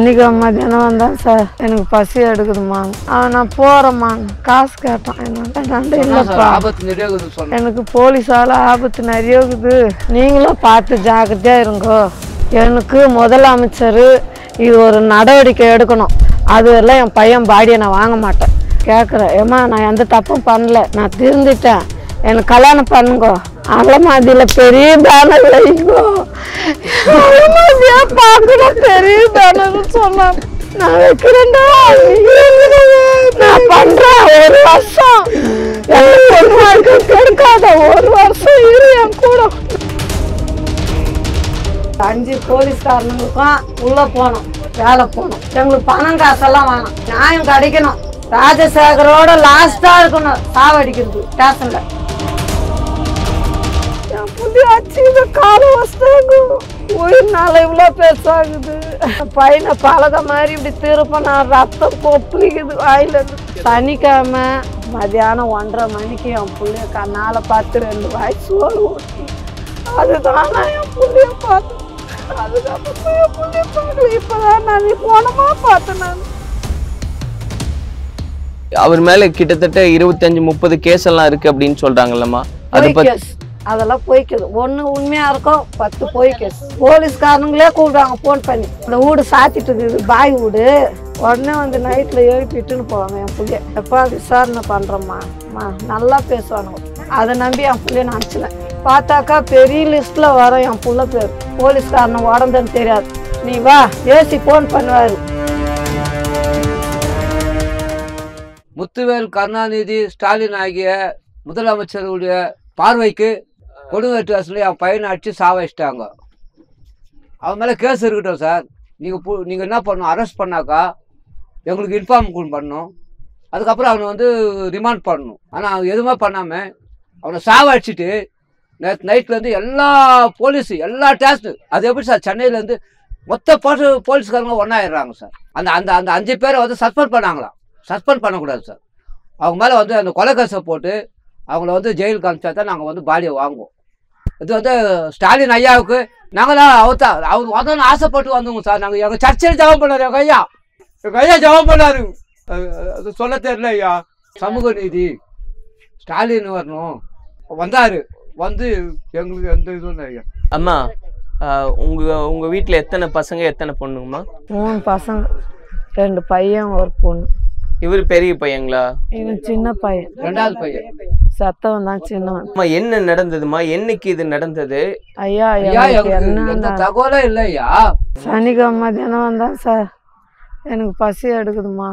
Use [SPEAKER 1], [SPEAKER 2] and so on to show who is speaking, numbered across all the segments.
[SPEAKER 1] சனிக்கிழமை மத்தியானம் வந்தான் சார் எனக்கு பசி எடுக்குதுமா அவன் நான் போகிறேம்மா காசு கேட்டான் என்ன நண்டு இல்லைப்பா
[SPEAKER 2] ஆபத்து நிறைய இருக்குதுன்னு சொன்னேன்
[SPEAKER 1] எனக்கு போலீஸால ஆபத்து நிறைய இருக்குது நீங்களும் பார்த்து ஜாக்கிரதையா இருங்கோ எனக்கு முதலமைச்சர் இது ஒரு நடவடிக்கை எடுக்கணும் அது எல்லாம் என் பையன் பாடியை நான் வாங்க மாட்டேன் கேட்குறேன் ஏம்மா நான் எந்த தப்பும் பண்ணல நான் திருந்திட்டேன் எனக்கு கல்யாணம் பண்ணுங்கோ அலமாதியில் பெரிய பேனர் வைங்கோ அலமாதியா பார்க்கணும் பெரிய பேனர் சொன்னான் நான் வைக்கிறேன்டா நான் பண்றேன் ஒரு வருஷம் என் பொண்ணு கெடுக்காத ஒரு வருஷம் இரு என் கூட அஞ்சு போலீஸ்காரனுக்கும் உள்ள போனோம் வேலை போகணும் எங்களுக்கு பணம் காசெல்லாம் வேணாம் நியாயம் கிடைக்கணும் ராஜசேகரோட லாஸ்டா இருக்கணும் சாவடிக்கிறது ஸ்டேஷன்ல என் புள்ளி அச்சு இந்த கால வஸ்தாங்க உயிர்னால இவ்வளோ பெருசாகுது பையனை பழக மாதிரி இப்படி திருப்ப நான் ரத்தம் கொப்பளிக்குது வாயில இருந்து சனிக்கிழமை மதியானம் ஒன்றரை மணிக்கு என் புள்ளைய கண்ணால பார்த்து ரெண்டு வாய் சோறு ஊட்டி அதுதான் நான் என் புள்ளைய பார்த்தேன் அதுக்கப்புறம் என் புள்ளைய பார்க்கல இப்பதான் நான் நீ போனமா பார்த்தேன் நான்
[SPEAKER 3] அவர் மேல கிட்டத்தட்ட இருபத்தஞ்சு முப்பது கேஸ் எல்லாம் இருக்கு அப்படின்னு சொல்றாங்கல்லம்மா அது
[SPEAKER 1] பொய்
[SPEAKER 3] பத்தி
[SPEAKER 1] கேஸ் அதெல்லாம் பொய்க்குது ஒண்ணு உண்மையா இருக்கும் பத்து பொய் கேஸ் போலீஸ்காரனுங்களே கூப்பிடுவாங்க ஃபோன் பண்ணி இந்த வீடு சாத்திட்டு இருக்குது பாய் வீடு உடனே வந்து நைட்ல எழுப்பிட்டுன்னு போவாங்க என் பிள்ளைய எப்பா விசாரணை பண்றோம்மா அம்மா நல்லா பேசுவானுங்க அதை நம்பி என் பிள்ளைய நான் அனுப்பிச்சினேன் பார்த்தாக்கா பெரிய லிஸ்ட்ல வரும் என் புள்ள பேர் போலீஸ்காரனை உடம்புன்னு தெரியாது நீ வா ஏசி ஃபோன் பண்ணுவாரு
[SPEAKER 2] முத்துவேல் கருணாநிதி ஸ்டாலின் ஆகிய முதலமைச்சருடைய பார்வைக்கு கொடுங்கட்டு அரசுல என் பையனை அடிச்சு சாவச்சிட்டாங்க அவன் மேலே கேஸ் இருக்கட்டும் சார் நீங்கள் பு நீங்கள் என்ன பண்ணணும் அரெஸ்ட் பண்ணாக்கா எங்களுக்கு இன்ஃபார்ம் பண்ணணும் அதுக்கப்புறம் அவனை வந்து ரிமாண்ட் பண்ணணும் ஆனால் அவன் எதுவுமே பண்ணாமல் அவனை சாவடிச்சிட்டு நேற்று நைட்லேருந்து எல்லா போலீஸு எல்லா டேஸ்ட்டு அது எப்படி சார் சென்னையிலேருந்து மொத்த போலீஸ் போலீஸ்காரங்க ஒன்றாயிடுறாங்க சார் அந்த அந்த அந்த அஞ்சு பேரை வந்து சஸ்பெண்ட் பண்ணாங்களாம் சஸ்பெண்ட் பண்ணக்கூடாது சார் அவங்க மேலே வந்து அந்த கொலை கேஸை போட்டு அவங்கள வந்து ஜெயிலுக்கு அனுப்பிச்சா தான் நாங்கள் வந்து பாடியை வாங்குவோம் இது வந்து ஸ்டாலின் ஐயாவுக்கு நாங்கள் தான் அவர் தான் அவர் வரணும்னு ஆசைப்பட்டு வந்தோங்க சார் நாங்கள் எங்கள் சர்ச்சையில் ஜெபம் பண்ணார் எங்கள் ஐயா எங்கள் ஐயா ஜெபம் பண்ணாரு அது அது சொல்ல தெரியல ஐயா சமூக நீதி ஸ்டாலின் வரணும் வந்தார் வந்து எங்களுக்கு எந்த இதுவும் இல்லை ஐயா
[SPEAKER 3] அம்மா ஆஹ் உங்க உங்க வீட்ல எத்தனை பசங்க எத்தனை பொண்ணுங்கம்மா
[SPEAKER 1] மூணு பசங்க ரெண்டு பையன் ஒரு பொண்ணு
[SPEAKER 3] இவர் பெரிய பையங்களா
[SPEAKER 1] இவன் சின்ன பையன்
[SPEAKER 2] ரெண்டாவது பையன்
[SPEAKER 1] சத்தவன் தான் சின்னவன்
[SPEAKER 3] அம்மா என்ன நடந்ததுமா என்னைக்கு இது நடந்தது
[SPEAKER 1] ஐயா
[SPEAKER 2] ஐயா
[SPEAKER 1] எனக்கு
[SPEAKER 2] எங்களுக்கு எந்த
[SPEAKER 1] என்ன
[SPEAKER 2] தகவலும் இல்லை ஐயா
[SPEAKER 1] சனிக்கிழமை மத்தியானம் வந்தான் சார் எனக்கு பசி எடுக்குதுமா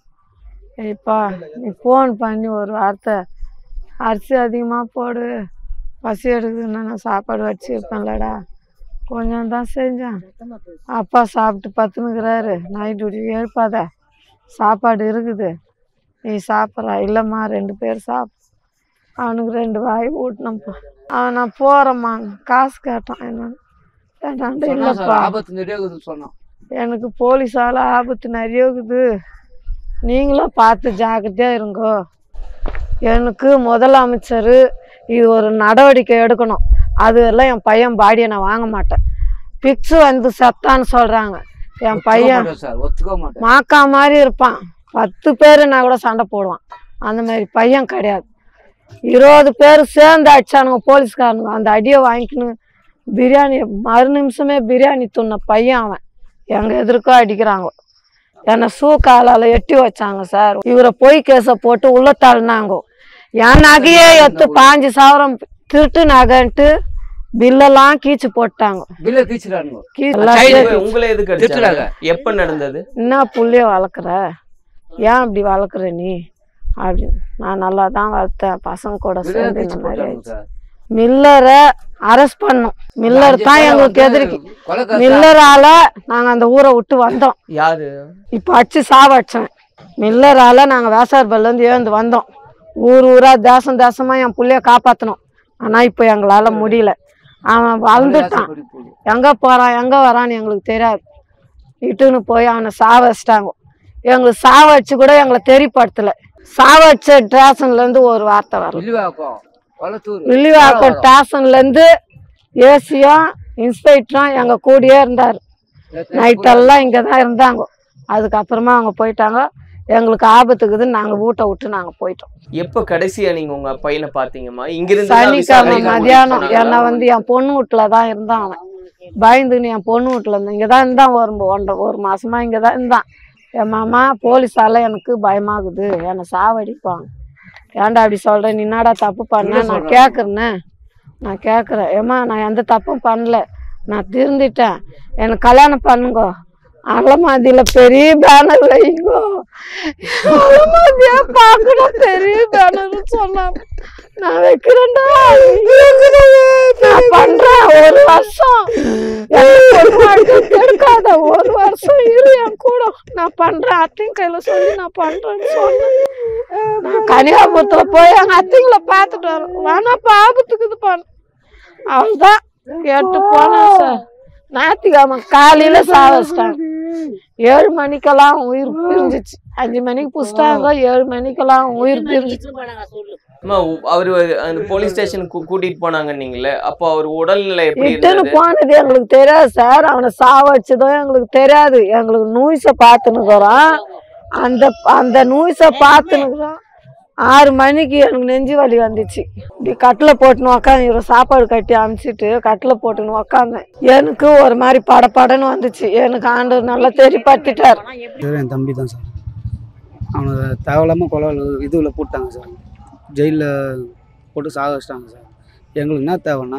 [SPEAKER 1] ஏய்ப்பா நீ ஃபோன் பண்ணி ஒரு வார்த்தை அரிசி அதிகமாக போடு பசி எடுக்குதுன்னா நான் சாப்பாடு வச்சுருப்பேன்லடா கொஞ்சம் தான் செஞ்சேன் அப்பா சாப்பிட்டு பத்துனுக்குறாரு நைட் டியூட்டி எழுப்பாத சாப்பாடு இருக்குது நீ சாப்பிட்றா இல்லைம்மா ரெண்டு பேர் சாப் அவனுக்கு ரெண்டு வாய் ஊட்டினப்பா அவன் நான் போகிறேம்மா காசு கேட்டான் என்னன்னு வேண்டாண்டு
[SPEAKER 2] சொன்னா சார்
[SPEAKER 1] இல்லைப்பா
[SPEAKER 2] ஆபத்து நிறைய இருக்குதுன்னு சொன்னான்
[SPEAKER 1] எனக்கு போலீஸால ஆபத்து நிறைய இருக்குது நீங்களும் பார்த்து ஜாக்கிரதையா இருங்கோ எனக்கு முதலமைச்சர் இது ஒரு நடவடிக்கை எடுக்கணும் அது எல்லாம் என் பையன் பாடியை நான் வாங்க மாட்டேன் பிக்ஸு வந்து செத்தான்னு சொல்றாங்க என் பையன்
[SPEAKER 2] ஒத்துக்க மாட்டேன் சார் ஒத்துக்க மாட்டேன்
[SPEAKER 1] மாக்கா மாதிரி இருப்பான் பத்து பேருனா கூட சண்டை போடுவான் அந்த மாதிரி பையன் கிடையாது இருபது பேர் சேர்ந்து அடிச்சானுங்க போலீஸ்காரனுங்க அந்த அடியை வாங்கிக்கணும் பிரியாணி மறு நிமிஷமே பிரியாணி துண்ண பையன் அவன் எங்க எதிர்க்கோ அடிக்கிறாங்க என்னை ஷூ காலால எட்டி வச்சாங்க சார் இவரை பொய் கேஸை போட்டு உள்ள தள்ளினாங்க என் நகையே எடுத்து பாஞ்சு சவரம் திருட்டு நகைன்ட்டு பில்லெல்லாம் கீச்சு போட்டாங்க
[SPEAKER 2] பில்ல கீச்சுறானுங்க
[SPEAKER 1] கீ-
[SPEAKER 3] சரி,
[SPEAKER 1] எல்லாத்தையும்
[SPEAKER 3] உங்களை எதுக்கு
[SPEAKER 2] திட்டுறாங்க.
[SPEAKER 3] அடிச்சாங்க எப்ப நடந்தது
[SPEAKER 1] என்ன புள்ளைய வளர்க்குற ஏன் இப்படி வளர்க்குற நீ அப்படின்னு நான் நல்லா தான் வளர்த்தேன் பசங்க கூட
[SPEAKER 2] பில்ல
[SPEAKER 1] சேர்ந்து
[SPEAKER 2] கீச்சு
[SPEAKER 1] இந்த மாதிரி
[SPEAKER 2] போட்டாங்க
[SPEAKER 1] ஆயிடுச்சு.
[SPEAKER 2] சார்
[SPEAKER 1] மில்லரை அரெஸ்ட் பண்ணோம் மில்லர்
[SPEAKER 2] அஞ்சு
[SPEAKER 1] தான்
[SPEAKER 2] பேரை
[SPEAKER 1] எங்களுக்கு
[SPEAKER 2] வந்து
[SPEAKER 1] எதிர்க்கு
[SPEAKER 2] கொலை கேஸ்
[SPEAKER 1] மில்லரால நாங்க அந்த ஊரை விட்டு வந்தோம்
[SPEAKER 3] யாரு
[SPEAKER 1] இப்போ அடிச்சு சாவடிச்சேன் மில்லரால நாங்க வேசார்பல்ல இருந்து எழுந்து வந்தோம் ஊர் ஊரா தேசம் தேசமா என் புள்ளைய காப்பாத்தணும் ஆனா இப்போ எங்களால முடியல அவன் வளர்ந்துட்டான்
[SPEAKER 2] ஆசைப்படி போகுது.
[SPEAKER 1] எங்க போறான் எங்க வரான்னு எங்களுக்கு தெரியாது இட்டுன்னு போய் அவனை சாவடிச்சிட்டாங்க எங்களுக்கு சாவடிச்சு கூட எங்களை தெரியப்படுத்தல சாவடிச்ச ஸ்டேஷன்ல இருந்து ஒரு வார்த்தை வரல
[SPEAKER 2] வில்லிவாக்கம் கொளத்தூர்
[SPEAKER 1] வில்லிவாக்கம் ஸ்டேஷன்ல இருந்து ஏசியும் இன்ஸ்பெக்டரும் எங்க கூடயே இருந்தார் நைட்டெல்லாம் இங்கே தான் இருந்தாங்க அதுக்கப்புறமா அவங்க போயிட்டாங்க எங்களுக்கு ஆபத்துக்குதுன்னு நாங்கள் வீட்டை விட்டு நாங்கள் போயிட்டோம்
[SPEAKER 3] எப்ப கடைசியா நீங்க உங்க பையனை பாத்தீங்கம்மா இங்கிருந்து தான்
[SPEAKER 1] சனிக்கிழமை
[SPEAKER 3] விசாரணைக்கு
[SPEAKER 1] மதியானம்
[SPEAKER 3] கூட்டிட்டு
[SPEAKER 1] என்னை வந்து என் பொண்ணு வீட்டில் தான் இருந்தான் அவன் பயந்துன்னு என் பொண்ணு வீட்டில் இருந்தான் இங்கே தான் இருந்தான் ஒரு ஒன்றரை ஒரு மாசமா இங்கே தான் இருந்தான் என் மாமா போலீஸால எனக்கு பயமாகுது என்னை சாவடிப்பாங்க ஏன்டா அப்படி சொல்கிறேன் நீ என்னடா தப்பு பண்ண நான் கேட்குறேனே நான் கேட்குறேன் ஏம்மா நான் எந்த தப்பும் பண்ணல நான் திருந்திட்டேன் எனக்கு கல்யாணம் பண்ணுங்க அலமாதியில் பெரிய பேனர் வைங்கோ அலமாதியா பார்க்கணும் பெரிய பேனர் சொன்னாங்க நான் வைக்கிறேன்டா நான் பண்றேன் ஒரு வருஷம் எனக்கு ஒரு வாழ்க்கை கெடுக்காத ஒரு வருஷம் இரு என் கூட நான் பண்றேன் அத்தையும் கையில சொல்லி நான் பண்றேன்னு சொன்னேன் நான் கன்னியாகுமரத்துல போய் எங்க அத்தைங்களை பார்த்துட்டு வரேன் வேணாப்பா ஆபத்துக்கு இது பண்ண அவ்வளவுதான் கேட்டு போனேன் சார் ஞாயிற்றுக்கிழமை காலையில சாவச்சிட்டாங்க ஏழு மணிக்கெல்லாம் உயிர் பிரிஞ்சிச்சு அஞ்சு மணிக்கு புடிச்சிட்டாங்க ஏழு மணிக்கெல்லாம் உயிர் பிரிஞ்சிச்சு
[SPEAKER 3] அம்மா, உ- அவரு அந்த போலீஸ் ஸ்டேஷனுக்கு கூட்டிட்டு போனாங்க நீங்களே அப்போ அவர் உடல்நிலை எப்படி
[SPEAKER 1] இட்டுன்னு
[SPEAKER 3] இருந்தது
[SPEAKER 1] போனது எங்களுக்கு தெரியாது சார் அவனை சாவடிச்சதும் எங்களுக்கு தெரியாது எங்களுக்கு நூய்ஸை பார்த்துனுக்குறோம் அந்த அந்த நூய்ஸை பார்த்துனுக்குறோம் ஆறு மணிக்கு எனக்கு நெஞ்சு வலி வந்துச்சு இப்படி கட்டில் போட்டுன்னு உக்காந்து இவரை சாப்பாடு கட்டி அனுப்பிச்சிட்டு கட்டில் போட்டுன்னு உக்காந்தேன் எனக்கு ஒரு மாதிரி படபடன்னு வந்துச்சு எனக்கு ஆண்டவர் நல்லா தெரி பத்திட்டார்
[SPEAKER 4] இது என் தம்பி தான் சார் அவனை தேவையில்லாமல் கொலை இதுவில் போட்டாங்க சார் ஜெயிலில் போட்டு சாக வச்சிட்டாங்க சார் எங்களுக்கு என்ன தேவைன்னா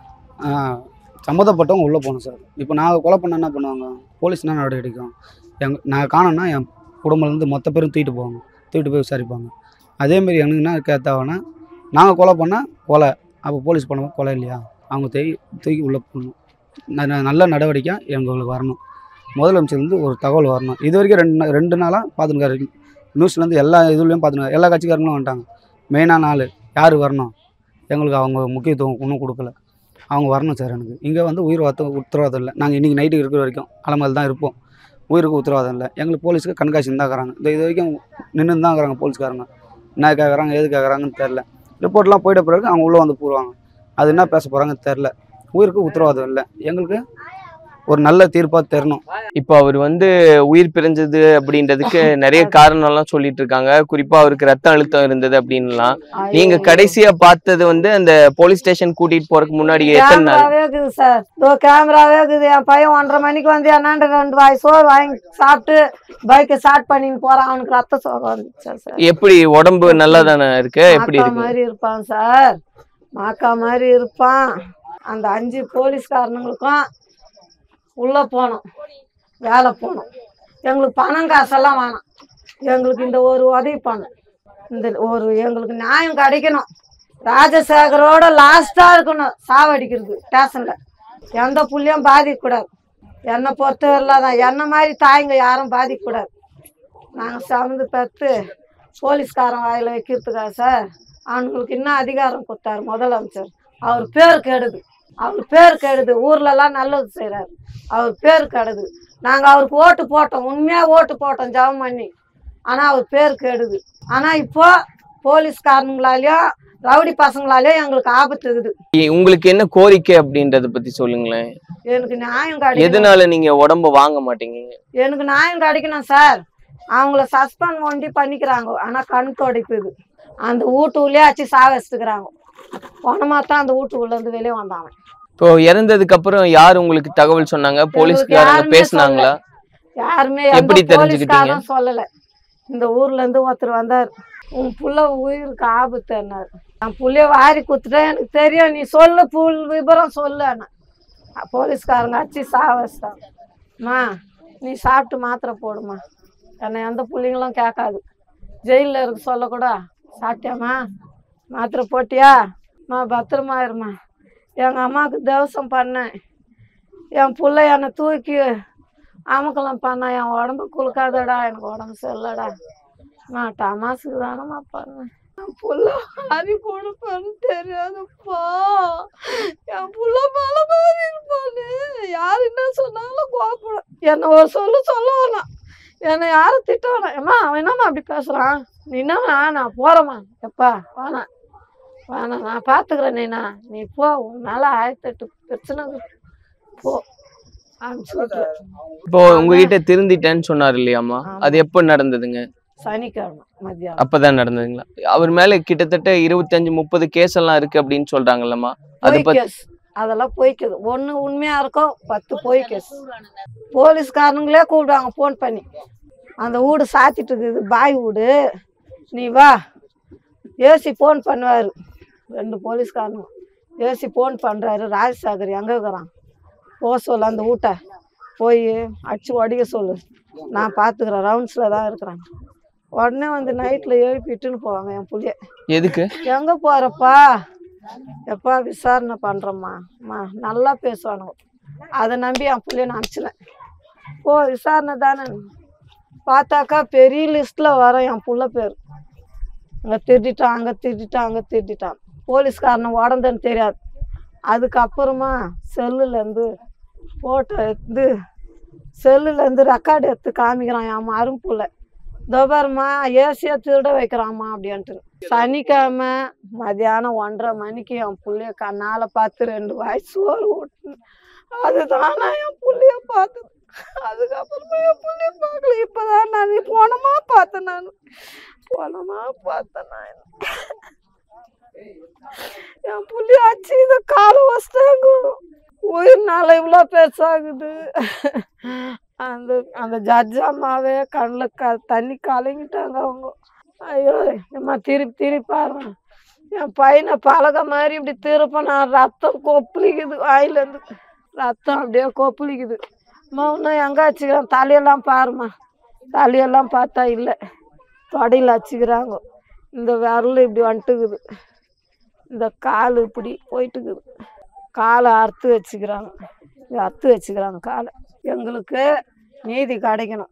[SPEAKER 4] ஆஹ், சம்மந்தப்பட்டவங்க உள்ளே போகணும் சார் இப்போ நான் கொலை பண்ண என்ன பண்ணுவாங்க போலீஸ் என்ன நடவடிக்கை எடுக்கும் எங் நான் காணோன்னா என் குடும்பத்துலேருந்து மொத்த பேரும் தூக்கிட்டு போவாங்க தூக்கிட்டு போய் விசாரிப்பாங்க அதேமாரி எனக்கு என்ன கே தேவைன்னா நாங்கள் கொலை பண்ணால் கொலை அப்போ போலீஸ் பண்ண கொலை இல்லையா அவங்க தூக்கி தூக்கி உள்ளே போடணும் ந- ந- நல்ல நடவடிக்கை எங்களுக்கு வரணும் முதலமைச்சர்லேருந்து ஒரு தகவல் வரணும் இது வரைக்கும் ரெண்டு நா- ரெண்டு நாளாக பார்த்துருக்காரு நியூஸ்லேருந்து எல்லா இதுலேயும் பார்த்துருக்காரு எல்லா கட்சிக்காரங்களும் வந்துட்டாங்க மெயினான ஆள் யார் வரணும் எங்களுக்கு அவங்க முக்கியத்துவம் ஒன்றும் கொடுக்கல அவங்க வரணும் சார் எனக்கு இங்கே வந்து உயிர் வார்த்தை உத்தரவாதம் இல்லை நாங்கள் இன்றைக்கி நைட்டு இருக்கிற வரைக்கும் அலமல் தான் இருப்போம் உயிருக்கு உத்தரவாதம் இல்லை எங்களுக்கு போலீஸுக்கு கண்காட்சி தான் இருக்கிறாங்க இந்த இது வரைக்கும் நின்று தான் இருக்கிறாங்க போலீஸ்காரங்க என்ன கேட்குறாங்க எது கேட்குறாங்கன்னு தெரில ரிப்போர்ட்லாம் போயிட்ட பிறகு அவங்க உள்ளே வந்து போடுவாங்க அது என்ன பேச போகிறாங்கன்னு தெரில உயிருக்கு உத்தரவாதம் இல்லை எங்களுக்கு ஒரு நல்ல தீர்ப்பாக தரணும்
[SPEAKER 3] இப்போ அவர் வந்து உயிர் பிரிஞ்சது அப்படின்றதுக்கு நிறைய காரணம் எல்லாம் சொல்லிட்டு இருக்காங்க குறிப்பா அவருக்கு ரத்த அழுத்தம் இருந்தது அப்படின்லாம் நீங்க கடைசியா பார்த்தது வந்து அந்த போலீஸ் ஸ்டேஷன் கூட்டிட்டு போறதுக்கு முன்னாடி எத்தனை நாள்
[SPEAKER 1] கேமராவே இருக்குது சார் இதோ கேமராவே இருக்குது என் பையன் ஒன்றரை மணிக்கு வந்து என்னாண்ட ரெண்டு வாய் சோறு வாங்கி சாப்பிட்டு பைக்கை ஸ்டார்ட் பண்ணின்னு போறான் அவனுக்கு ரத்த சோகம் வந்துச்சு சார்
[SPEAKER 3] எப்படி உடம்பு நல்லா தானே இருக்கு எப்படி
[SPEAKER 1] மாக்கா
[SPEAKER 3] இருக்கு
[SPEAKER 1] மாதிரி இருப்பான் சார் மாக்கா மாதிரி இருப்பான் அந்த அஞ்சு போலீஸ்காரனுங்களுக்கும் உள்ள போகணும் வேலை போகணும் எங்களுக்கு பணம் காசெல்லாம் வேணாம் எங்களுக்கு இந்த ஒரு உதவி பண்ணும் இந்த ஒரு எங்களுக்கு நியாயம் கிடைக்கணும் ராஜசேகரோட லாஸ்டா இருக்கணும் சாவடிக்கிறது ஸ்டேஷன்ல எந்த புள்ளியும் பாதிக்கக்கூடாது என்னை பொறுத்தவரையில தான் என்ன மாதிரி தாய்ங்க யாரும் பாதிக்கக்கூடாது நாங்கள் சமந்து பெற்று போலீஸ்காரன் வாயில வைக்கிறதுக்கா சார் அவனுங்களுக்கு இன்னும் அதிகாரம் கொடுத்தாரு முதலமைச்சர் அவர் பேர் கெடுது அவர் பேர் கெடுது ஊர்லலாம் நல்லது செய்கிறாரு அவர் பேர் கெடுது நாங்கள் அவருக்கு ஓட்டு போட்டோம் உண்மையாக ஓட்டு போட்டோம் ஜெபம் பண்ணி ஆனால் அவர் பேர் கெடுது ஆனால் இப்போ போலீஸ்காரனுங்களாலையும் ரவுடி பசங்களாலையும் எங்களுக்கு ஆபத்து இருக்குது
[SPEAKER 3] உங்களுக்கு என்ன கோரிக்கை அப்படின்றத பத்தி சொல்லுங்களேன்
[SPEAKER 1] எனக்கு நியாயம் கிடைக்கணும்
[SPEAKER 3] எதனால நீங்க உடம்ப வாங்க மாட்டீங்க
[SPEAKER 1] எனக்கு நியாயம் கிடைக்கணும் சார் அவங்கள சஸ்பெண்ட் ஒண்டி பண்ணிக்கிறாங்க ஆனால் கண் துடைப்புது அந்த வீட்டுக்குள்ளே ஆச்சு சாவச்சிட்டுக்கிறாங்க உனமா தான் அந்த வீட்டுக்குள்ள இருந்து வெளியே வந்தாங்க
[SPEAKER 3] இப்போ இறந்ததுக்கு அப்புறம் யார் உங்களுக்கு தகவல் சொன்னாங்க போலீஸ்காரங்க
[SPEAKER 1] யாருமே
[SPEAKER 3] பேசுனாங்களா
[SPEAKER 1] யாருமே
[SPEAKER 3] எப்படி
[SPEAKER 1] எந்த
[SPEAKER 3] தெரிஞ்சுக்கிட்டீங்க?
[SPEAKER 1] போலீஸ்காரரும் சொல்லல இந்த ஊர்ல இருந்து ஒருத்தர் வந்தார் உன் புள்ள உயிருக்கு ஆபத்துன்னாரு நான் புள்ளைய வாரி குத்துட்டேன் எனக்கு தெரியும் நீ சொல்லு புல் விபரம் சொல்லு அண்ணா போலீஸ்காரங்க அடிச்சு சாவச்சிட்டாங்க அம்மா நீ சாப்பிட்டு மாத்திரை போடுமா என்னை எந்த பிள்ளைங்களும் கேட்காது ஜெயிலில் இருக்க சொல்லக்கூட சாப்பிட்டியாம்மா மாத்திரை போட்டியா அம்மா பத்திரமா இருமா எங்கள் அம்மாவுக்கு தவசம் பண்ணேன் என் புள்ள என்னை தூக்கி அமுக்கலாம் பண்ணா என் உடம்பு குலுக்காதடா எனக்கு உடம்பு சரியில்லடா நான் டமாசுக்கு தானம்மா பண்ணேன் என் புள்ள ஹரி கொடுப்பேன்னு தெரியாதுப்பா என் புள்ள மேல மாதிரி இருப்பானு யார் என்ன சொன்னாலும் கோப்படும் என்னை ஒரு சொல்லு சொல்ல வேணாம் என்னை யாரும் திட்ட வேணாம் ஏம்மா அவன் என்னம்மா அப்படி பேசுறான் நீ என்னம்மா நான் போறேம்மா எப்பா வேணாம் வேணாம் நான் பார்த்துக்கிறேன் நீனா நீ போ உன் மேலே ஆயிரத்தெட்டு பிரச்சனை இருக்கு. போ அனுப்பிச்சு விட்டுரு
[SPEAKER 3] இப்போ உங்ககிட்ட திருந்திட்டேன்னு சொன்னார் இல்லையாம்மா அது எப்போ நடந்ததுங்க
[SPEAKER 1] சனிக்கிழமை மத்தியானம்
[SPEAKER 3] அப்பதான் நடந்ததுங்களா அவர் மேல கிட்டத்தட்ட இருபத்தஞ்சு முப்பது கேஸ் எல்லாம் இருக்கு அப்படின்னு சொல்றாங்கல்லம்மா அது
[SPEAKER 1] பொய்
[SPEAKER 3] பத்தி
[SPEAKER 1] கேஸ் அதெல்லாம் பொய்க்குது ஒன்று உண்மையா இருக்கும் பத்து பொய் கேஸ் போலீஸ்காரனுங்களே கூப்பிடுவாங்க ஃபோன் பண்ணி அந்த வீடு சாத்திட்டு இருக்குது பாய் வீடு நீ வா ஏசி ஃபோன் பண்ணுவார் ரெண்டு போலீஸ்காரனும் ஏசி ஃபோன் பண்ணுறாரு ராஜசாகர் எங்கே இருக்கிறான் போக சொல்லு அந்த வீட்டை போய் அடிச்சு உடைக்க சொல்லு நான் பார்த்துக்கிறேன் ரவுண்ட்ஸில் தான் இருக்கிறேன் உடனே வந்து நைட்டில் எழுப்பிட்டுன்னு போவாங்க என் புள்ளைய
[SPEAKER 3] எதுக்கு
[SPEAKER 1] எங்க போறப்பா எப்பா விசாரணை பண்றேம்மா அம்மா நல்லா பேசுவானுங்க அதை நம்பி என் பிள்ளைய நான் அனுப்பிச்சினேன் ஓ விசாரணை தானே பார்த்தாக்கா பெரிய லிஸ்ட்ல வரும் என் புள்ள பேர் அங்கே திருடிட்டான் அங்கே திருடிட்டான் அங்கே திருடிட்டான் போலீஸ்காரனை உடந்தேன்னு தெரியாது அதுக்கப்புறமா செல்லுலேருந்து ஃபோட்டோ எடுத்து செல்லுலேருந்து ரெக்கார்டு எடுத்து காமிக்கிறான் என் மரும்புள்ள தோபாரம்மா ஏசியா திருட வைக்கிறாம்மா அப்படின்ட்டு சனிக்கிழமை மதியானம் ஒன்றரை மணிக்கு என் புள்ளைய கண்ணால பார்த்து ரெண்டு வாய் சோறு ஓட்டு அதுதான் நான் என் புள்ளைய பார்த்தது அதுக்கப்புறமா என் புள்ளைய பார்க்கல இப்பதான் நான் போனமா பார்த்தேன் நான் போனமா பார்த்தேன் நான் என் புள்ளைய அச்சு இதை காலை வச்சிட்டாங்க உயிர்னால இவ்வளோ பெருசாகுது அந்த அந்த ஜட்ஜ் அம்மாவே கண்ணில் க தண்ணி கலங்கிட்டாங்க அவங்க ஐயோ அம்மா திருப்பி திருப்பி பாருங்க என் பையனை பழக மாதிரி இப்படி திருப்ப நான் ரத்தம் கொப்பளிக்குது வாயிலேருந்து ரத்தம் அப்படியே கொப்பளிக்குது அம்மா இன்னும் எங்கே வச்சுக்கிறேன் தலையெல்லாம் பாரும்மா தலையெல்லாம் பார்த்தா இல்லை தொடையில் வச்சுக்கிறாங்க இந்த விரல் இப்படி வந்துட்டுக்குது இந்த கால் இப்படி போயிட்டுக்குது காலை அறுத்து வச்சுக்கிறாங்க இது அறுத்து வச்சுக்கிறாங்க காலை எங்களுக்கு நீதி கிடைக்கணும்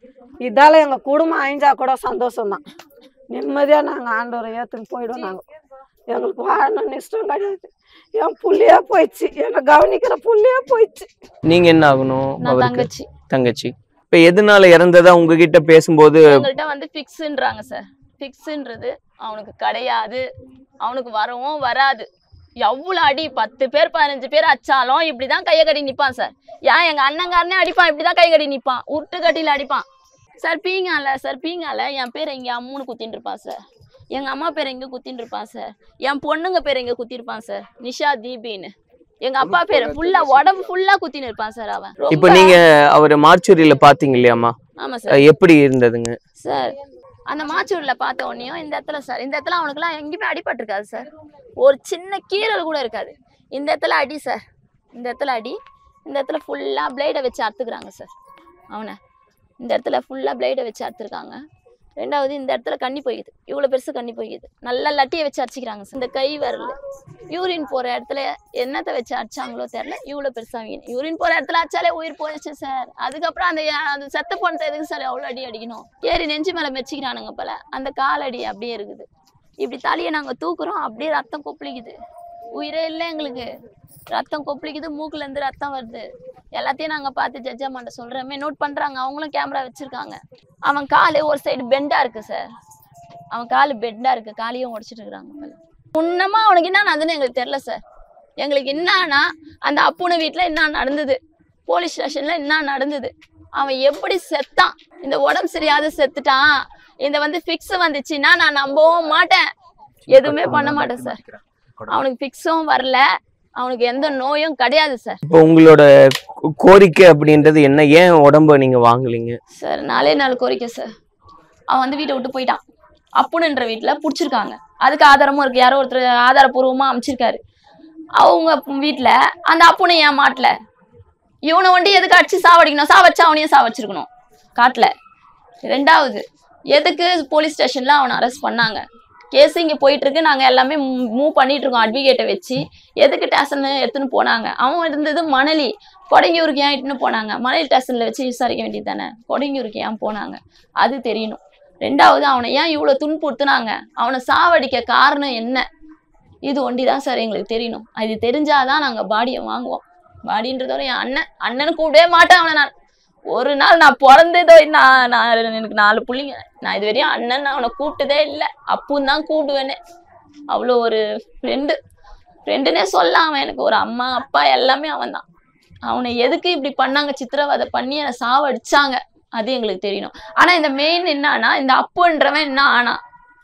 [SPEAKER 1] இதால் எங்கள் குடும்பம் அழிஞ்சா கூட சந்தோஷம்தான் நிம்மதியாக நாங்கள் ஆண்டவரை ஏற்றுன்னு போயிடுவோம் நாங்கள் எங்களுக்கு வாழணும்னு இஷ்டம் கிடையாது என் புள்ளையே போயிடுச்சு என்னை கவனிக்கிற புள்ளையே போயிடுச்சு
[SPEAKER 3] நீங்க என்ன ஆகணும்
[SPEAKER 5] நான்
[SPEAKER 3] அவருக்கு
[SPEAKER 5] தங்கச்சி
[SPEAKER 3] தங்கச்சி இப்ப எதனால இறந்ததா உங்ககிட்ட பேசும்போது
[SPEAKER 5] எங்கள்கிட்ட வந்து ஃபிக்ஸுன்றாங்க சார் ஃபிக்ஸுன்றது அவனுக்கு கிடையாது அவனுக்கு வரவும் வராது எவ்வளோ அடி பத்து பேர் பதினஞ்சு பேர் அடிச்சாலும் இப்படிதான் கையை கட்டி நிற்பான் சார் ஏன் எங்க அண்ணங்காரனே அடிப்பான் இப்படிதான் கை கட்டி நிற்பான் உருட்டு கட்டியில் அடிப்பான் சார் பீங்கால சார் பீங்கால என் பேர் எங்க அம்முன்னு குத்தின்னு இருப்பான் சார் எங்க அம்மா பேர் எங்க குத்தின்னு இருப்பான் சார் என் பொண்ணுங்க பேர் எங்க குத்திருப்பான் சார் நிஷா தீபின்னு எங்க அப்பா பேர் ஃபுல்லா உடம்பு ஃபுல்லா குத்தின்னு இருப்பான் சார் அவன்
[SPEAKER 3] இப்ப
[SPEAKER 5] ரொம்ப-
[SPEAKER 3] நீங்க அவரை மார்ச்சுரியில பாத்தீங்க இல்லையாம்மா
[SPEAKER 5] ஆமா சார்
[SPEAKER 3] அஹ் எப்படி இருந்ததுங்க
[SPEAKER 5] சார் அந்த மாச்சூர்ல பார்த்த உடனேயும் இந்த இடத்துல சார் இந்த இடத்துல அவனுக்குலாம் எங்கேயுமே அடிபட்டிருக்காது சார் ஒரு சின்ன கீறல் கூட இருக்காது இந்த இடத்துல அடி சார் இந்த இடத்துல அடி இந்த இடத்துல ஃபுல்லாக பிளேடை வச்சு அறுத்துக்கிறாங்க சார் அவனை இந்த இடத்துல ஃபுல்லாக பிளேடை வச்சு அறுத்துருக்காங்க ரெண்டாவது இந்த இடத்துல கண்ணி போய்க்குது இவ்வளோ பெருசு கண்ணி போய்க்குது நல்லா லட்டியை வச்சு அடிச்சிக்கிறாங்க சார் இந்த கை வரல யூரின் போகிற இடத்துல என்னத்தை வச்சு அடிச்சாங்களோ தெரில இவ்வளோ பெருசாக யூரின் போகிற இடத்துல அடிச்சாலே உயிர் போயிடுச்சு சார் அதுக்கப்புறம் அந்த அந்த செத்த போனதை எதுக்கு சார் அவ்வளோ அடி அடிக்கணும் ஏறி நெஞ்சு மேலே மெச்சிக்கிறானுங்க போல அந்த காலடி அப்படியே இருக்குது இப்படி தலையை நாங்கள் தூக்குறோம் அப்படியே ரத்தம் கொப்பளிக்குது உயிரே இல்லை எங்களுக்கு ரத்தம் கொப்பளிக்குது மூக்குல இருந்து ரத்தம் வருது எல்லாத்தையும் நாங்கள் பார்த்து ஜட்ஜாமாண்ட சொல்கிறோமே நோட் பண்ணுறாங்க அவங்களும் கேமரா வச்சுருக்காங்க அவன் கால் ஒரு சைடு பெண்டாக இருக்குது சார் அவன் கால் பெண்டாக இருக்குது காலையும் உடச்சிட்டு இருக்கிறாங்க போல உன்னமா அவனுக்கு என்ன நடந்ததுன்னு எங்களுக்கு தெரில சார் எங்களுக்கு என்னன்னா அந்த அப்புன வீட்டில் என்ன நடந்தது போலீஸ் ஸ்டேஷனில் என்ன நடந்தது அவன் எப்படி செத்தான் இந்த உடம்பு சரியாத செத்துட்டான் இந்த வந்து ஃபிக்ஸ் வந்துச்சுன்னா நான் நம்பவும் மாட்டேன் எதுவுமே பண்ண மாட்டேன் சார் அவனுக்கு ஃபிக்ஸும் வரல அவனுக்கு எந்த நோயும் கிடையாது சார்
[SPEAKER 3] இப்போ உங்களோட கோ- கோரிக்கை அப்படின்றது என்ன ஏன் உடம்ப நீங்க வாங்கலீங்க
[SPEAKER 5] சார் நாலே நாள் கோரிக்கை சார் அவன் வந்து வீட்டை விட்டு போயிட்டான் அப்புனுன்ற வீட்டில் பிடிச்சிருக்காங்க அதுக்கு ஆதாரமும் இருக்கு யாரோ ஒருத்தர் ஆதாரபூர்வமாக அமைச்சிருக்காரு அவங்க வீட்டில் அந்த அப்புனை ஏன் மாட்டல இவனை வண்டி எதுக்கு அடிச்சு சாவடிக்கணும் சாவச்சா அவனையும் சாவச்சிருக்கணும் காட்டில் ரெண்டாவது எதுக்கு போலீஸ் ஸ்டேஷனில் அவனை அரெஸ்ட் பண்ணாங்க கேஸ் இங்கே போயிட்டு இருக்கு நாங்கள் எல்லாமே மூவ் பண்ணிட்டு இருக்கோம் அட்வொகேட்டை வச்சு எதுக்கு ஸ்டேஷன் எடுத்துன்னு போனாங்க அவன் இருந்தது மணலி கொடையூருக்கு ஏன் இட்டுன்னு போனாங்க மணலி ஸ்டேஷனில் வச்சு விசாரிக்க வேண்டியது தானே கொடையூருக்கு ஏன் போனாங்க அது தெரியணும் ரெண்டாவது அவனை ஏன் இவ்வளோ துன்புறுத்துனாங்க அவனை சாவடிக்க காரணம் என்ன இது ஒண்டி தான் சார் எங்களுக்கு தெரியணும் அது தெரிஞ்சாதான் நாங்கள் பாடியை வாங்குவோம் பாடின்றதோட என் அண்ணன் அண்ணனு கூடவே மாட்டேன் அவனை நான் ஒரு நாள் நான் பிறந்ததோ நான் நான் எனக்கு நாலு புள்ளைங்க நான் இது வரையும் அண்ணன் அவனை கூப்பிட்டதே இல்லை அப்புன்னு தான் கூப்பிடுவேனே அவ்வளோ ஒரு ஃப்ரெண்டு ஃப்ரெண்டுனே சொல்ல அவன் எனக்கு ஒரு அம்மா அப்பா எல்லாமே அவன் தான் அவனை எதுக்கு இப்படி பண்ணாங்க சித்திரவதை பண்ணி என்னை சாவடிச்சாங்க அது எங்களுக்கு தெரியணும் ஆனா இந்த மெயின் என்னன்னா இந்த அப்புன்றவன் என்ன ஆனா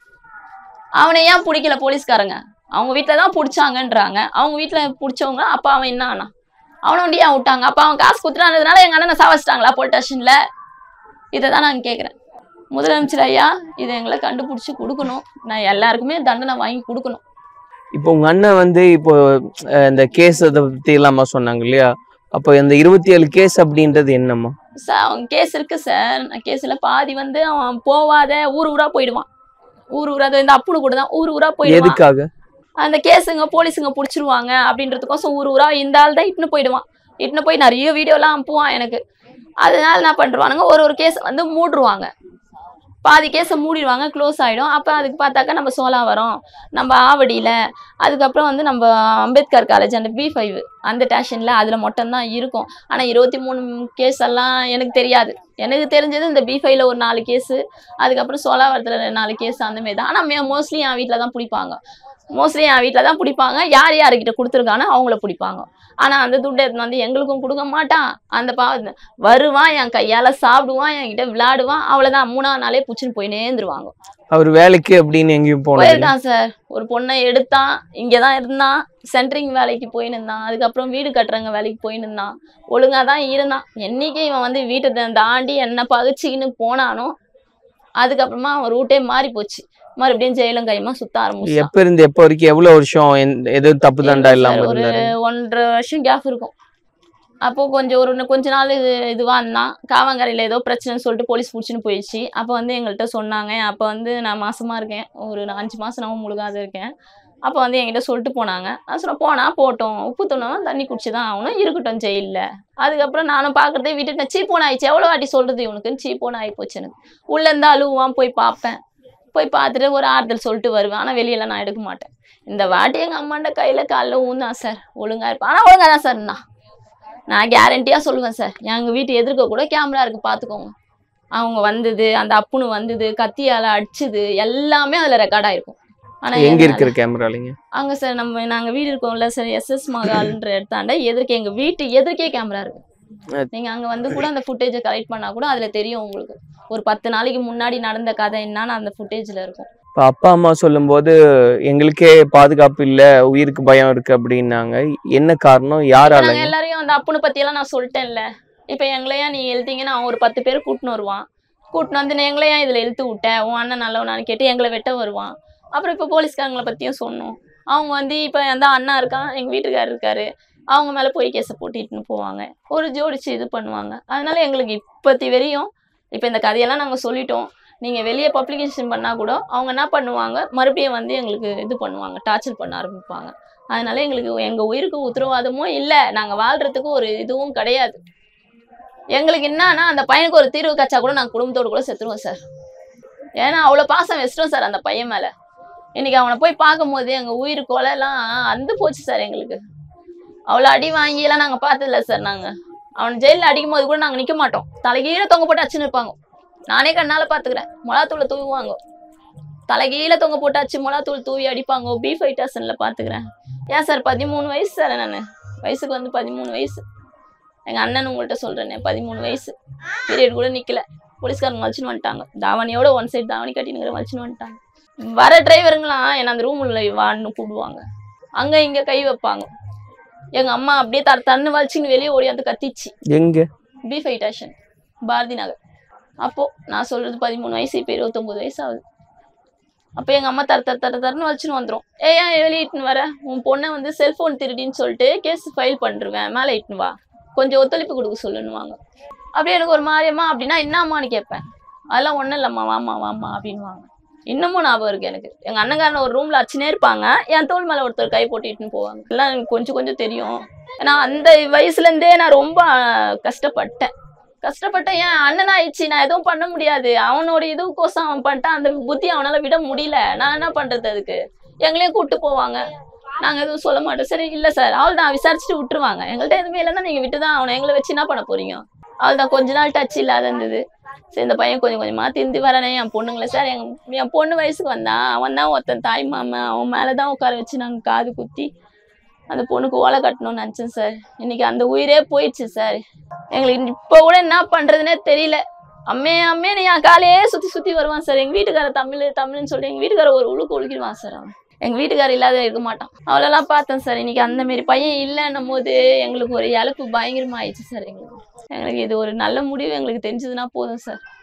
[SPEAKER 5] அவனை ஏன் பிடிக்கல போலீஸ்காரங்க அவங்க வீட்டில தான் பிடிச்சாங்கன்றாங்க அவங்க வீட்டில் பிடிச்சவங்க அப்ப அவன் என்ன ஆனா அவனை வண்டி ஏன் விட்டாங்க அப்ப அவன் காசு குத்துறான்றதுனால எங்க அண்ணனை சாவச்சிட்டாங்களா போலீஸ் ஸ்டேஷன்ல இதை தான் நான் கேட்குறேன் முதலமைச்சர் ஐயா இதை எங்களை கண்டுபிடிச்சி கொடுக்கணும் நான் எல்லாருக்குமே தண்டனை வாங்கி கொடுக்கணும்
[SPEAKER 3] இப்போ உங்க அண்ணன் வந்து இப்போ அஹ், இந்த கேஸ் அதை பத்தி எல்லாமா சொன்னாங்க இல்லையா அப்போ இந்த இருபத்தி ஏழு கேஸ் அப்படின்றது என்னம்மா
[SPEAKER 5] சார் அவன் கேஸ் இருக்கு சார் நான் கேஸ்ல பாதி வந்து அவன் போவாத ஊர் ஊரா போயிடுவான் ஊர் ஊரா அது இந்த அப்புனு கூட தான் ஊர் ஊரா போயிடுவான்
[SPEAKER 3] எதுக்காக
[SPEAKER 5] அந்த கேஸுங்க போலீஸுங்க பிடிச்சிருவாங்க அப்படின்றதுக்கோசம் ஊர் ஊரா இந்த ஆள் தான் இட்டுன்னு போயிடுவான் இட்டுன்னு போய் நிறைய வீடியோலாம் அனுப்புவான் எனக்கு அதனால என்ன பண்ணுவானுங்க ஒரு ஒரு கேஸ் வந்து மூடுருவாங்க பாதி கேஸை மூடிடுவாங்க க்ளோஸ் ஆகிடும் அப்போ அதுக்கு பார்த்தாக்கா நம்ம சோலாவரம் நம்ம ஆவடியில் அதுக்கப்புறம் வந்து நம்ம அம்பேத்கர் காலேஜ் அந்த பி ஃபைவ் அந்த ஸ்டேஷனில் அதில் மட்டும்தான் இருக்கும் ஆனால் இருபத்தி மூணு கேஸ் எல்லாம் எனக்கு தெரியாது எனக்கு தெரிஞ்சது இந்த பி ஃபைவ்ல ஒரு நாலு கேஸு அதுக்கப்புறம் சோலாவரத்தில் நாலு கேஸ் அந்த மாதிரி தான் ஆனால் மோஸ்ட்லி என் வீட்டில் தான் பிடிப்பாங்க மோஸ்ட்லி என் வீட்டில் தான் பிடிப்பாங்க யார் யார்கிட்ட கொடுத்துருக்கானோ அவங்கள பிடிப்பாங்க ஆனால் அந்த துட்டை எடுத்துன்னு வந்து எங்களுக்கும் கொடுக்க மாட்டான் அந்த பாவ வருவான் என் கையால் சாப்பிடுவான் என்கிட்ட விளையாடுவான் அவ்வளோதான் மூணாவது நாளே பிடிச்சின்னு போய் நேர்ந்துருவாங்க
[SPEAKER 3] அவர் வேலைக்கு அப்படின்னு எங்கேயும் போனது இல்ல?
[SPEAKER 5] போயிருக்கான் சார் ஒரு பொண்ணை எடுத்தான் இங்கே தான் இருந்தான் சென்ட்ரிங் வேலைக்கு போயின்னு இருந்தான் அதுக்கப்புறம் வீடு கட்டுறவங்க வேலைக்கு போயின்னு இருந்தான் ஒழுங்காக தான் இருந்தான் என்னைக்கு இவன் வந்து வீட்டை தா- தாண்டி என்ன பகிச்சிக்கின்னு போனானோ அதுக்கப்புறமா அவன் ரூட்டே மாறி போச்சு மறுபடியும் ஜெயிலும் கைமா சுத்த ஆரம்பிச்சான்
[SPEAKER 3] எப்ப இருந்து எப்ப வரைக்கும் எவ்வளவு வருஷம் எந்த- எதுவும் தப்பு தண்டா இல்லாம
[SPEAKER 5] ஒரு
[SPEAKER 3] இருந்தாரு
[SPEAKER 5] ஒன்றரை வருஷம் கேப் இருக்கும் அப்போ கொஞ்சம் ஒரு கொஞ்ச நாள் இது இதுவாக இருந்தான் காவங்கரையில் ஏதோ பிரச்சனைன்னு சொல்லிட்டு போலீஸ் பிடிச்சின்னு போயிடுச்சு அப்போ வந்து எங்கள்கிட்ட சொன்னாங்க அப்போ வந்து நான் மாசமா இருக்கேன் ஒரு அஞ்சு மாதம் நான் முழுகாத இருக்கேன் அப்போ வந்து என்கிட்ட சொல்லிட்டு போனாங்க நான் சொன்னேன் போனா போட்டோம் உப்பு துணவன் தண்ணி குடிச்சு தான் ஆகணும் இருக்கட்டும் ஜெயிலில் அதுக்கப்புறம் நானும் பார்க்குறதே விட்டுட்டேன் சீப்போன் ஆயிடுச்சு எவ்வளோ வாட்டி சொல்கிறது இவனுக்குன்னு சீப்போன் ஆகி போச்சு எனக்கு உள்ளே இருந்து அழுவான் போய் பார்ப்பேன் போய் பார்த்துட்டு ஒரு ஆறுதல் சொல்லிட்டு வருவேன் ஆனால் வெளியெல்லாம் நான் எடுக்க மாட்டேன் இந்த வாட்டி எங்கள் அம்மாண்ட கையில் காலில் ஊந்தான் சார் ஒழுங்கா இருப்பேன் ஆனால் ஒழுங்கா தான் சார் நான் நான் கேரண்டியாக சொல்லுவேன் சார் எங்கள் வீட்டு எதிர்க்க கூட கேமரா இருக்குது பார்த்துக்கோங்க அவங்க வந்தது அந்த அப்புனு வந்தது கத்தியால் அடிச்சது எல்லாமே அதில் ரெக்கார்ட் ஆயிருக்கும் ஆனால்
[SPEAKER 3] எங்க இருக்கிற கேமராலிங்க
[SPEAKER 5] அங்கே சார் நம்ம நாங்கள் வீடு இருக்கோம்ல சார் எஸ்எஸ் மகால்ன்ற இடத்தாண்ட எதிர்க்க எங்கள் வீட்டு எதிர்க்கே கேமரா இருக்கு
[SPEAKER 3] அஹ்.
[SPEAKER 5] நீங்கள் அங்கே வந்து கூட அந்த ஃபுட்டேஜை கலெக்ட் பண்ணால் கூட அதில் தெரியும் உங்களுக்கு ஒரு பத்து நாளைக்கு முன்னாடி நடந்த கதை என்னன்னு அந்த ஃபுட்டேஜில் இருக்கும்
[SPEAKER 3] இப்ப அப்பா அம்மா சொல்லும்போது எங்களுக்கே பாதுகாப்பு இல்ல உயிருக்கு பயம் இருக்கு அப்படின்னாங்க என்ன காரணம்
[SPEAKER 5] இப்ப
[SPEAKER 3] யாரால
[SPEAKER 5] நாங்க எல்லாரையும் அந்த அப்புனு பத்தியெல்லாம் நான் சொல்லிட்டேன்ல இப்போ எங்களையா நீ எழுத்தீங்கன்னா அவன் ஒரு பத்து பேர் கூட்டின்னு வருவான் கூட்டின்னு வந்து நீ எங்களையா இதில் இழுத்து விட்ட உன் அண்ணன் நல்லவனான்னு கேட்டு எங்களை வெட்ட வருவான் அப்புறம் இப்போ போலீஸ்காரங்களை பற்றியும் சொன்னோம் அவங்க வந்து இப்போ அந்த அண்ணா இருக்கான் எங்கள் வீட்டுக்காரர் இருக்காரு அவங்க மேலே போய் கேஸை போட்டிட்டுன்னு போவாங்க ஒரு ஜோடிச்சு இது பண்ணுவாங்க அதனால எங்களுக்கு இப்போத்தி வரையும் இப்போ இந்த கதையெல்லாம் நாங்கள் சொல்லிட்டோம் நீங்கள் வெளியே பப்ளிகேஷன் பண்ணால் கூட அவங்க என்ன பண்ணுவாங்க மறுபடியும் வந்து எங்களுக்கு இது பண்ணுவாங்க டார்ச்சர் பண்ண ஆரம்பிப்பாங்க அதனால எங்களுக்கு எங்கள் உயிருக்கு உத்தரவாதமும் இல்லை நாங்கள் வாழ்கிறதுக்கு ஒரு இதுவும் கிடையாது எங்களுக்கு என்னன்னா அந்த பையனுக்கு ஒரு தீர்வு கச்சா கூட நாங்கள் குடும்பத்தோடு கூட செத்துருவோம் சார் ஏன்னா அவ்வளோ பாசம் வச்சிட்டோம் சார் அந்த பையன் மேலே இன்னைக்கு அவனை போய் பார்க்கும்போது எங்கள் உயிர் கொலைலாம் அந்து போச்சு சார் எங்களுக்கு அவ்வளோ அடி வாங்கியெல்லாம் நாங்கள் பார்த்ததில்ல சார் நாங்கள் அவன் ஜெயிலில் அடிக்கும் போது கூட நாங்கள் நிற்க மாட்டோம் தலைகீழ தொங்க போட்டு அச்சுன்னு இருப்பாங்க நானே கண்ணால் பார்த்துக்கிறேன் மிளகாத்தூளை தூவுவாங்க தலைகீழ தொங்க போட்டு அச்சு மிளகாத்தூள் தூவி அடிப்பாங்க பி ஃபைட்டாசனில் பார்த்துக்கிறேன் ஏன் சார் பதிமூணு வயசு சார் நான் வயசுக்கு வந்து பதிமூணு வயசு எங்கள் அண்ணன் உங்கள்கிட்ட சொல்கிறேனே பதிமூணு வயசு பீரியட் கூட நிற்கல போலீஸ்காரங்க வச்சுன்னு வந்துட்டாங்க தாவணியோட ஒன் சைடு தாவணி கட்டினுங்கிற வச்சுன்னு வந்துட்டாங்க வர டிரைவருங்களாம் என்னை அந்த ரூமில் வான்னு கூப்பிடுவாங்க அங்கே இங்கே கை வைப்பாங்க எங்கள் அம்மா அப்படியே தர தன்னு வலிச்சின்னு வெளியே ஓடியாந்து கத்திச்சு
[SPEAKER 3] எங்க
[SPEAKER 5] B five station Bharathi Nagar அப்போது நான் சொல்கிறது பதிமூணு வயசு இப்போ இருபத்தொம்போது வயசு ஆகுது அப்போ எங்கள் அம்மா தர தர தர தரன்னு வலிச்சுன்னு வந்துடும் ஏய் ஏன் வெளியே இட்டுன்னு வர உன் பொண்ணை வந்து செல்ஃபோன் திருடின்னு சொல்லிட்டு கேஸ் ஃபைல் பண்ணிருவேன் மேலே இட்டுன்னு வா கொஞ்சம் ஒத்துழைப்பு கொடுக்க சொல்லுன்னுவாங்க அப்படியே எனக்கு ஒரு மாதிரியம்மா அப்படின்னா என்னம்மான்னு கேட்பேன் அதெல்லாம் ஒன்றும் இல்லைம்மா வாம்மா வாம்மா அப்படின்வாங்க இன்னமும் ஞாபகம் இருக்கு எனக்கு எங்கள் அண்ணங்காரன் ஒரு ரூமில் அச்சுனே இருப்பாங்க என் தோள் மேலே ஒருத்தர் கை போட்டு இட்டுன்னு போவாங்க எல்லாம் எனக்கு கொஞ்சம் கொஞ்சம் தெரியும் ஏன்னா அந்த வயசுலேருந்தே நான் ரொம்ப கஷ்டப்பட்டேன் கஷ்டப்பட்டேன் என் அண்ணன் ஆயிடுச்சு நான் எதுவும் பண்ண முடியாது அவனோட இதுக்கோசம் அவன் பண்ணிட்டான் அந்த புத்தி அவனால விட முடியல நான் என்ன பண்றது அதுக்கு எங்களையும் கூட்டு போவாங்க நாங்க எதுவும் சொல்ல மாட்டோம் சரி இல்ல சார் அவள் தான் விசாரிச்சுட்டு விட்டுருவாங்க எங்கள்கிட்ட எதுவுமே இல்லைன்னா நீங்க விட்டு தான் அவனை எங்களை வச்சு என்ன பண்ண போறீங்க அவள் தான் கொஞ்ச நாள் டச் இல்லாத இருந்தது சரி இந்த பையன் கொஞ்சம் கொஞ்சமா திருந்தி வரனே என் பொண்ணுங்கள சார் எங்க என் பொண்ணு வயசுக்கு வந்தான் அவன் தான் ஒருத்தன் தாய் மாமன் அவன் மேலதான் உட்கார வச்சு நாங்க காது குத்தி அந்த பொண்ணுக்கு ஓலை கட்டணும்னு நினச்சேன் சார் இன்னைக்கு அந்த உயிரே போயிடுச்சு சார் எங்களுக்கு இப்போ கூட என்ன பண்ணுறதுனே தெரியல அம்மே அம்மேன்னு என் காலையே சுற்றி சுற்றி வருவான் சார் எங்கள் வீட்டுக்கார தமிழ் தமிழ்னு சொல்லிட்டு எங்கள் வீட்டுக்கார ஒரு உழுக்கு உழுக்கிடுவான் சார் அவன் எங்கள் வீட்டுக்காரர் இல்லாத இருக்க மாட்டான் அவ்வளோலாம் பார்த்தேன் சார் இன்னைக்கு அந்த மாரி பையன் இல்லைன்னும் போது எங்களுக்கு ஒரு இழப்பு பயங்கரமாக ஆயிடுச்சு சார் எங்களுக்கு எங்களுக்கு இது ஒரு நல்ல முடிவு எங்களுக்கு தெரிஞ்சதுன்னா போதும் சார்